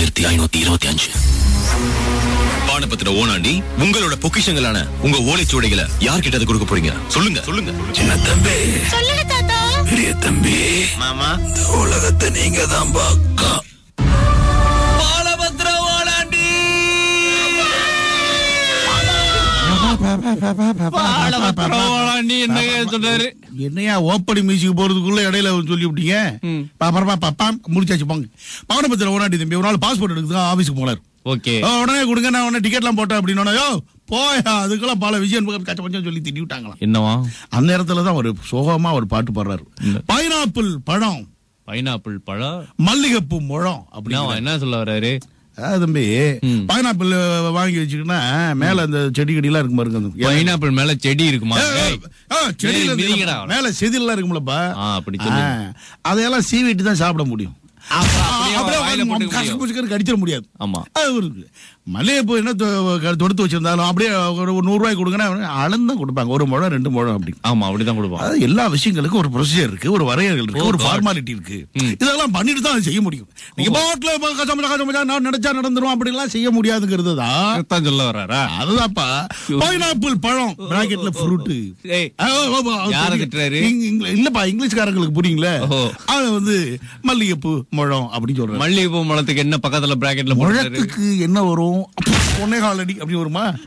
ஆயிரத்தி ஐநூத்தி இருபத்தி அஞ்சு பானபத்திர ஓனாண்டி உங்களோட பொக்கிஷங்களான உங்க ஓலைச்சுவடைகளை யார்கிட்ட அதை கொடுக்க போறீங்க சொல்லுங்க சொல்லுங்க சின்ன தம்பி சொல்லுங்க தாத்தா பெரிய தம்பி மாமா இந்த உலகத்தை நீங்க தான் பாக்கா பாலபத்ர ஓலாண்டி என்னங்க சொல்றாரு என்னையா ஓப்படி மியூசிக் போறதுக்குள்ள இடையில சொல்லி விட்டீங்க அப்புறமா பாப்பா முடிச்சாச்சு போங்க பவனபத்திர ஓராண்டி தம்பி ஒரு நாள் பாஸ்போர்ட் எடுக்க ஆபீஸ்க்கு போனார் ஓகே உடனே கொடுங்க நான் உடனே டிக்கெட்லாம் போட்டேன் அப்படின்னு யோ போயா அதுக்கெல்லாம் பல விஜயன் கச்ச பச்சம் சொல்லி திட்டி விட்டாங்களாம் என்னவா அந்த நேரத்துல தான் ஒரு சோகமா ஒரு பாட்டு பாடுறாரு பைனாப்பிள் பழம் பைனாப்பிள் பழம் மல்லிகைப்பூ முழம் என்னவா, அப்படின்னு என்ன சொல்ல வர்றாரு அதாவது தம்பி ம். பைனாப்பிள் வாங்கி வச்சுக்கிட்டா மேல அந்த செடி கொடியெல்லாம் இருக்கும் பாருங்க அந்த- பைனாப்பிள் மேல செடி இருக்குமா ஏய், ஏய், ஆ, செடியில ஏய், மிதிங்கடா இருக்கு. அவனை. மேல செதில்லாம் இருக்கும்லப்பா ஆ, அப்படி சொல்லு. ஆ, அதையெல்லாம் சீவிட்டு தான் சாப்பிட முடியும் அப்ப அப்படியே அப்படியே வாயில உட்கார்ந்து போட்டுக்க கசக்கு முடியும். புசுக்குன்னு கடிச்சிட முடியாது ஆமா அது ஒரு மல்லிகைப்பூ என்ன தொ- தொடுத்து வச்சிருந்தாலும் அப்படியே ஒரு ஒரு நூறு ரூபாய் கொடுங்கன்னா அளந்து தான் கொடுப்பாங்க ஒரு முழம் ரெண்டு முழம் அப்படி ஆமா அப்படிதான் கொடுப்பான் அதாவது எல்லா விஷயங்களுக்கும் ஒரு ப்ரொசீஜர் இருக்கு ஒரு வரையறைகள் இருக்கு Oh ஒரு God. ஃபார்மாலிட்டி இருக்கு ம். இதெல்லாம் பண்ணிட்டு தான் அதை செய்ய முடியும் நீங்க பாட்டில கசமச்சா கசமச்சா நான் நினைச்சா நடந்துரும் அப்படிலாம் செய்ய முடியாதுங்கிறது தான் அதான் சொல்ல வர்றாரா அதுதான்ப்பா பைனாப்பிள் பழம் பிராக்கெட்ல ஃப்ரூட் ஏய், யாரை திட்டுறாரு? இல்லப்பா இங்கிலீஷ்காரங்களுக்கு புரியுங்களே ஓஹோ. அது வந்து மல்லிகைப்பூ முழம் அப்படின்னு சொல்றாங்க மல்லிகைப்பூ முளத்துக்கு என்ன பக்கத்துல பிராக்கெட்ல போடுறாரு முழத்துக்கு என்ன வரும் ஒன்னே கால் அடி அப்படி வருமா